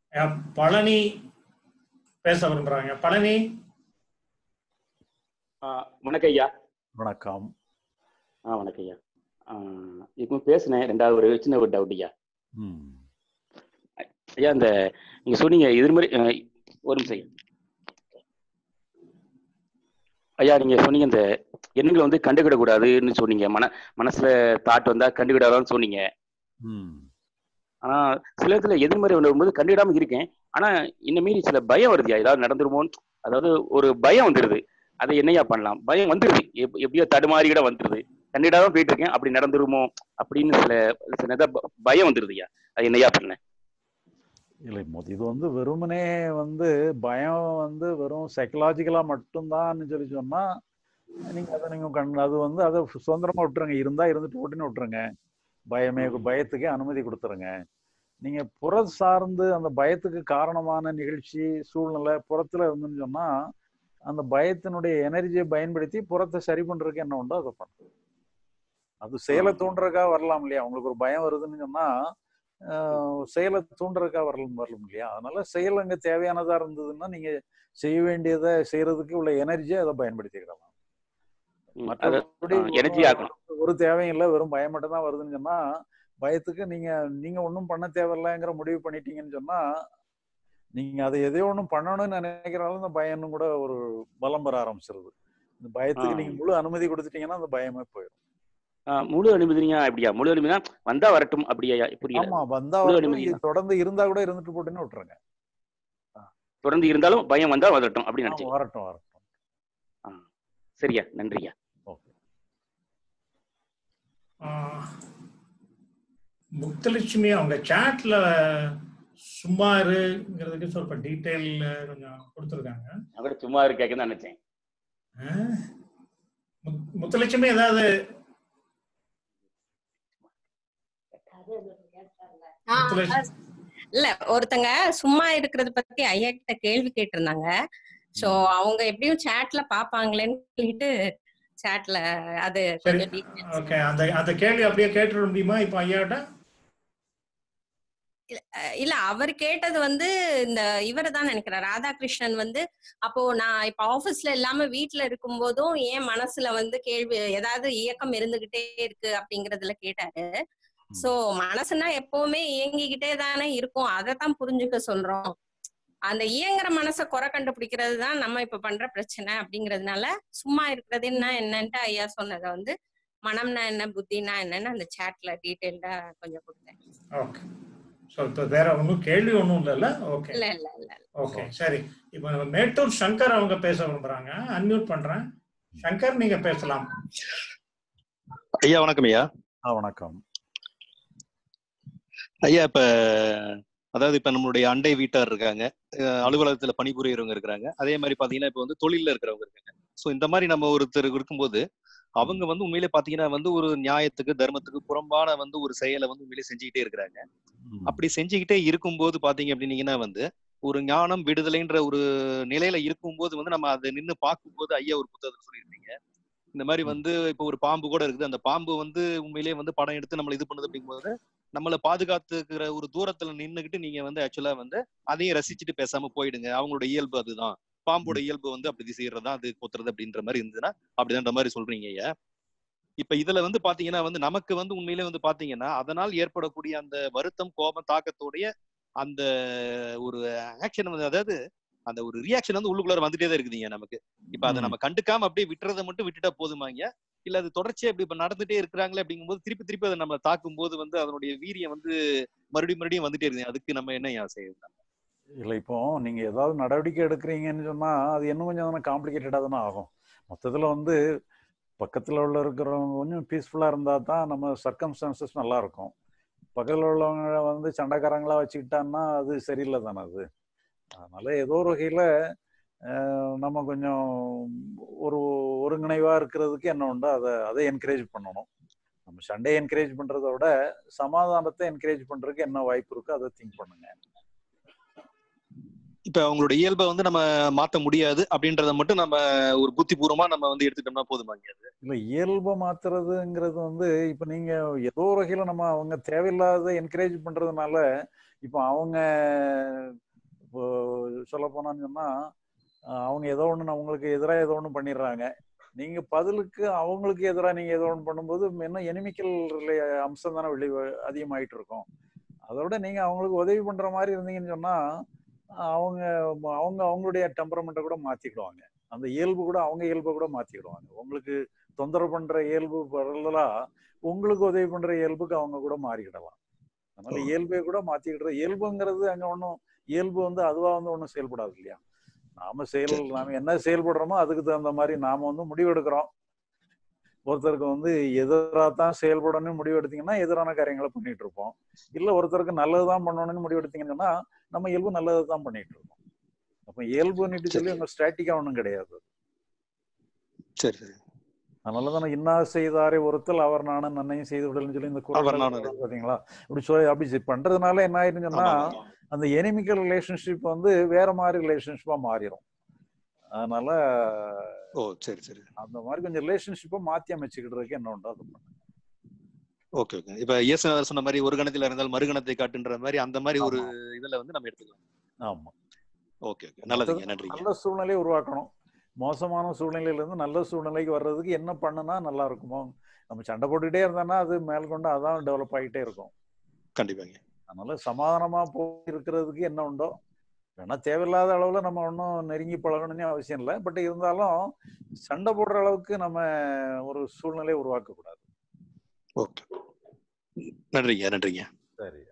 அஹ், பழனி பேச விரும்புறாங்க பழனி ஆ, வணக்கம் ஐயா வணக்கம் ஆ வணக்கம் ஐயா ஆ, இப்போ பேசினேன் ரெண்டாவது ஒரு சின்ன ஒரு டவுட் ஐயா ம் ஐயா இந்த நீங்க சொன்னீங்க எதிர்மறை ஆ, ஒரு நிமிஷம் ஐயா ஐயா நீங்க சொன்னீங்க இந்த எண்ணங்களை வந்து கண்டுக்கிடக்கூடாதுன்னு சொன்னீங்க மன மனசுல தாட் வந்தா கண்டுக்கிடாதான்னு சொன்னீங்க ம் ஆனா சில இடத்துல எதிர்மறை வரும்போது கண்டுக்கிடாம இருக்கேன் ஆனா இந்த மீறி சில பயம் வருதுயா ஏதாவது நடந்துருமோன்னு அதாவது ஒரு பயம் வந்துருது அதை என்னையா பண்ணலாம் பயம் வந்துருது எப்- எப்படியோ தடுமாறி கூட வந்துருது கண்டிடாம போயிட்டு இருக்கேன் அப்படி நடந்துருமோ அப்படின்னு சில சில இதா ப- பயம் வந்துருதுயா அது என்னையா பண்ண இல்லை மொத- இது வந்து வெறுமனே வந்து பயம் வந்து வெறும் சைக்கலாஜிக்கலா மட்டும்தான்னு சொல்லி சொன்னா நீங்க அதை நீங்க கண் அது வந்து அதை சுதந்திரமா விட்டுருங்க இருந்தா இருந்துட்டு ஓட்டுன்னு விட்டுருங்க பயமே பயத்துக்கே அனுமதி கொடுத்துருங்க நீங்க புற சார்ந்து அந்த பயத்துக்கு காரணமான நிகழ்ச்சி சூழ்நிலை புறத்துல இருந்துன்னு சொன்னா அந்த பயத்தினுடைய எனர்ஜியை பயன்படுத்தி புறத்தை சரி பண்றதுக்கு என்ன உண்டோ அதை பண்ணும் அது செயலை தூண்டுறதுக்காக வரலாம் இல்லையா உங்களுக்கு ஒரு பயம் வருதுன்னு சொன்னா ஆஹ் செயலை தூண்டுறதுக்காக வரலாம் வரலாம் இல்லையா அதனால செயல் அங்க தேவையானதா இருந்ததுன்னா நீங்க செய்ய வேண்டியதை செய்யறதுக்கு உள்ள எனர்ஜியை அதை பயன்படுத்திக்கிடலாம் ம், அதை மற்றபடி எனர்ஜி ஆக்கணும் ஒரு தேவையும் இல்லை வெறும் பயம் மட்டும் தான் வருதுன்னு சொன்னா பயத்துக்கு நீங்க நீங்க ஒன்றும் பண்ண தேவையில்லைங்கிற முடிவு பண்ணிட்டீங்கன்னு சொன்னா நீங்க அதை எதையோ ஒன்றும் பண்ணணும்னு நினைக்கிறாலும் இந்த பயம்னு கூட ஒரு பலம் பெற ஆரம்பிச்சிருது இந்த பயத்துக்கு ஆ. நீங்க முழு அனுமதி கொடுத்துட்டீங்கன்னா அந்த பயமே போயிடும் ஆ, முழு அனுமதியா அப்படியா முழு அனுமதினா வந்தா வரட்டும் அப்படியா புரியல ஆமா வந்தா முழு வரட்டும், அனுமதி இது தொடர்ந்து இருந்தா கூட இருந்துட்டு போட்டுன்னு விட்டுருங்க தொடர்ந்து இருந்தாலும் பயம் வந்தா வரட்டும் அப்படின்னு ஆமா, நினைச்சேன் வரட்டும் வரட்டும் சரியா நன்றியா ஓகே ஆஹ், முத்துலட்சுமி அவங்க சாட்ல சும்மா இருங்கிறதுக்கு ಸ್ವಲ್ಪ டீட்டெயில் கொஞ்சம் கொடுத்துருக்காங்க நான் கூட சும்மா இருக்கேன்னு நினைச்சேன் ஆஹ், முத்- முத்துலட்சுமி ஏதாவது ஆ, முத்துலட்சுமி இல்ல ஒருத்தங்க சும்மா இருக்கிறத பத்தி ஐயா கிட்ட கேள்வி கேட்டிருந்தாங்க சோ அவங்க எப்படியும் சாட்ல பாப்பாங்களேன்னு சொல்லிட்டு சாட்ல அது சரி கொஞ்சம் details ஓகே அந்த அந்த கேள்வி அப்படியே கேட்டுட முடியுமா இப்போ ஐயாட்ட அஹ் இல்ல அவர் கேட்டது வந்து இந்த இவர் தான் நினைக்கிறேன் ராதாகிருஷ்ணன் வந்து அப்போ நான் இப்ப ஆபீஸ்ல இல்லாம வீட்ல இருக்கும் போதும் ஏன் மனசுல வந்து கேள்வி ஏதாவது இயக்கம் இருந்துகிட்டே இருக்கு அப்படிங்கறதுல கேட்டாரு சோ மனசுனா எப்பவுமே இயங்கிக்கிட்டே தானே இருக்கும் அதைத்தான் புரிஞ்சுக்க சொல்றோம் அந்த இயங்குற மனசை குறை கண்டுபிடிக்கிறது தான் நம்ம இப்ப பண்ற பிரச்சனை அப்படிங்கறதுனால சும்மா இருக்கிறதுன்னா என்னன்ட்டு ஐயா சொன்னதை வந்து மனம்னா என்ன புத்தினா என்னன்னு அந்த சாட்ல டீட்டெயில்டா கொஞ்சம் கொடுத்தேன் ஓகே ஸோ இப்போ வேற ஒன்றும் கேள்வி ஒன்றும் இல்லைல்ல ஓகே இல்ல இல்ல இல்ல ஓகே சரி இப்போ நம்ம மேட்டூர் சங்கர் அவங்க பேச விரும்புறாங்க அன்மியூட் பண்றேன் சங்கர் நீங்க பேசலாம் ஐயா வணக்கம் ஐயா ஆ வணக்கம் ஐயா இப்ப அதாவது இப்ப நம்மளுடைய அண்டை வீட்டார் இருக்காங்க அஹ் அலுவலகத்துல பணிபுரியறவங்க இருக்கிறாங்க அதே மாதிரி பாத்தீங்கன்னா இப்ப வந்து தொழில்ல இருக்கிறவங்க இருக்காங்க சோ இந்த மாதிரி நம்ம ஒருத்தர் இருக்கும்போது அவங்க வந்து உண்மையிலே பாத்தீங்கன்னா வந்து ஒரு நியாயத்துக்கு தர்மத்துக்கு புறம்பான வந்து ஒரு செயலை வந்து உண்மையிலே செஞ்சுக்கிட்டே இருக்கிறாங்க ம். அப்படி செஞ்சுக்கிட்டே இருக்கும்போது பாத்தீங்க அப்படின்னீங்கன்னா வந்து ஒரு ஞானம் விடுதலைன்ற ஒரு நிலையில இருக்கும்போது வந்து நம்ம அதை நின்னு பார்க்கும்போது ஐயா ஒரு புத்தகத்துல சொல்லியிருந்தீங்க இந்த மாதிரி வந்து இப்போ ஒரு பாம்பு கூட இருக்குது அந்த பாம்பு வந்து உண்மையிலேயே வந்து படம் எடுத்து நம்மள இது பண்ணுது அப்படிங்கும்போது நம்மளை பாதுகாத்துக்கிற ஒரு தூரத்துல நின்னுகிட்டு நீங்க வந்து ஆக்சுவலா வந்து அதையும் ரசிச்சுட்டு பேசாம போயிடுங்க அவங்களோட இயல்பு அதுதான் பாம்போட இயல்பு வந்து அப்படி செய்யறதா அது கொத்துறது அப்படின்ற மாதிரி இருந்ததுன்னா அப்படிதான்ற மாதிரி சொல்றீங்க ஐயா இப்ப இதுல வந்து பாத்தீங்கன்னா வந்து நமக்கு வந்து உண்மையிலே வந்து பாத்தீங்கன்னா அதனால் ஏற்படக்கூடிய அந்த வருத்தம் கோபம் தாக்கத்தோடைய அந்த ஒரு ஆக்ஷன் வந்து அதாவது அந்த ஒரு ரியாக்ஷன் வந்து உள்ளுக்குள்ளார வந்துட்டே தான் இருக்குதுங்க நமக்கு இப்ப அதை ம். நம்ம கண்டுக்காம அப்படியே விட்டுறதை மட்டும் விட்டுட்டா போதுமாங்க இல்ல அது தொடர்ச்சியா இப்படி இப்ப நடந்துட்டே இருக்கிறாங்களே அப்படிங்கும்போது திருப்பி திருப்பி அதை நம்ம தாக்கும் போது வந்து அதனுடைய வீரியம் வந்து மறுபடியும் மறுபடியும் வந்துட்டே இருக்குது அதுக்கு நம்ம என்ன செய்யணும் இல்லை இப்போ நீங்க ஏதாவது நடவடிக்கை எடுக்கிறீங்கன்னு சொன்னா அது இன்னும் கொஞ்சம் காம்ப்ளிகேட்டடா தானே ஆகும் மொத்தத்துல வந்து பக்கத்துல உள்ள இருக்கிறவங்க கொஞ்சம் பீஸ்ஃபுல்லா இருந்தா தான் நம்ம சர்க்கம்ஸ்டான்சஸ் நல்லா இருக்கும் பக்கத்துல உள்ளவங்க வந்து சண்டைக்காரங்களா வச்சுக்கிட்டான்னா அது சரியில்லை தானே அது அதனால ஏதோ ஒரு வகையில அஹ், நம்ம கொஞ்சம் ஒரு ஒருங்கிணைவா இருக்கிறதுக்கு என்ன உண்டோ அதை அதை என்கரேஜ் பண்ணணும் நம்ம சண்டையை என்கரேஜ் பண்றதை விட சமாதானத்தை என்கரேஜ் பண்றதுக்கு என்ன வாய்ப்பு இருக்கோ அதை திங்க் பண்ணுங்க இப்ப அவங்களோட இயல்பை வந்து நம்ம மாத்த முடியாது அப்படின்றத மட்டும் நம்ம ஒரு புத்திபூர்வமா நம்ம வந்து எடுத்துட்டோம்னா போதுமாங்க அது இல்ல இயல்பை மாத்துறதுங்கிறது வந்து இப்ப நீங்க ஏதோ ஒரு வகையில நம்ம அவங்க தேவையில்லாத என்கரேஜ் பண்றதுனால இப்போ அவங்க இப்போ சொல்ல போனான்னு சொன்னா அஹ் அவங்க ஏதோ ஒன்று அவங்களுக்கு எதிராக ஏதோ ஒன்று பண்ணிடுறாங்க நீங்க பதிலுக்கு அவங்களுக்கு எதிராக நீங்க ஏதோ ஒன்று பண்ணும்போது இன்னும் எனிமிக்கல் அம்சம் தானே வெளி அதிகமாயிட்டு இருக்கும் அதோட நீங்க அவங்களுக்கு உதவி பண்ற மாதிரி இருந்தீங்கன்னு சொன்னா அவங்க அவங்க அவங்களுடைய டெம்பரமெண்ட்டை கூட மாத்திக்கிடுவாங்க அந்த இயல்பு கூட அவங்க இயல்பை கூட மாத்திக்கிடுவாங்க உங்களுக்கு தொந்தரவு பண்ற இயல்பு பரலா உங்களுக்கு உதவி பண்ற இயல்புக்கு அவங்க கூட மாறிக்கிடலாம் அதனால ஓ. இயல்பை கூட மாத்திக்கிடுற இயல்புங்கிறது அங்க ஒன்றும் இயல்பு வந்து அதுவா வந்து ஒன்றும் செயல்படாது இல்லையா நாம செயல் சரி. நாம என்ன செயல்படுறோமோ அதுக்கு தகுந்த மாதிரி நாம வந்து முடிவெடுக்கிறோம் ஒருத்தருக்கு வந்து எதிராக தான் செயல்படணும்னு முடிவு எடுத்தீங்கன்னா எதிரான காரியங்களை பண்ணிட்டு இருப்போம் இல்ல ஒருத்தருக்கு நல்லதுதான் பண்ணணும்னு முடிவு எடுத்தீங்கன்னா நம்ம இயல்பு நல்லது தான் பண்ணிட்டு இருக்கோம் அப்ப இயல்புன்னுட்டு சொல்லி சரி. உங்க ஸ்ட்ராட்டிக்கா ஒன்றும் கிடையாது சரி சரி அதனால தானே இன்னா செய்தாரே ஒருத்தல் அவர் நானும் நன்னையும் செய்து விடலன்னு சொல்லி இந்த அவர் குரல் நானும். பாத்தீங்களா இப்படி சொல்லி அப்படி செ- பண்றதுனால என்ன ஆயிருன்னு சொன்னா ஆமா, ஆமா. அந்த எனிமிக்கல் ரிலேஷன்ஷிப் வந்து வேற மாதிரி ரிலேஷன்ஷிப்பா மாறிடும் அதனால ஓ சரி சரி அந்த மாதிரி கொஞ்சம் ரிலேஷன்ஷிப்பை மாத்தி அமைச்சுக்கிட்டதுக்கு என்ன உண்டோ அது பண்ணுங்க ஓகே ஓகே இப்ப இயேசுநாதர் சொன்ன மாதிரி ஒரு கணத்துல இருந்தால் மறுகணத்தை காட்டுன்ற மாதிரி அந்த மாதிரி ஒரு ஆமா. இதுல வந்து நம்ம எடுத்துக்கலாம் ஆமா ஓகே ஓகே நல்லதுங்க நன்றிங்க நல்ல சூழ்நிலையை உருவாக்கணும் மோசமான சூழ்நிலையில இருந்து நல்ல சூழ்நிலைக்கு வர்றதுக்கு என்ன பண்ணுனா நல்லா இருக்குமோ நம்ம சண்டை போட்டுக்கிட்டே இருந்தோம்னா அது மேற்கொண்டு அதான் டெவலப் ஆகிட்டே இருக்கும் கண்டிப்பாங்க அதனால சமாதானமா போய் இருக்கிறதுக்கு என்ன உண்டோ வேணா தேவையில்லாத அளவுல நம்ம ஒன்றும் நெருங்கி பழகணும்னு அவசியம் இல்லை பட் இருந்தாலும் சண்டை போடுற அளவுக்கு நம்ம ஒரு சூழ்நிலையை உருவாக்க கூடாது ஓகே நன்றிங்க நன்றிங்க சரி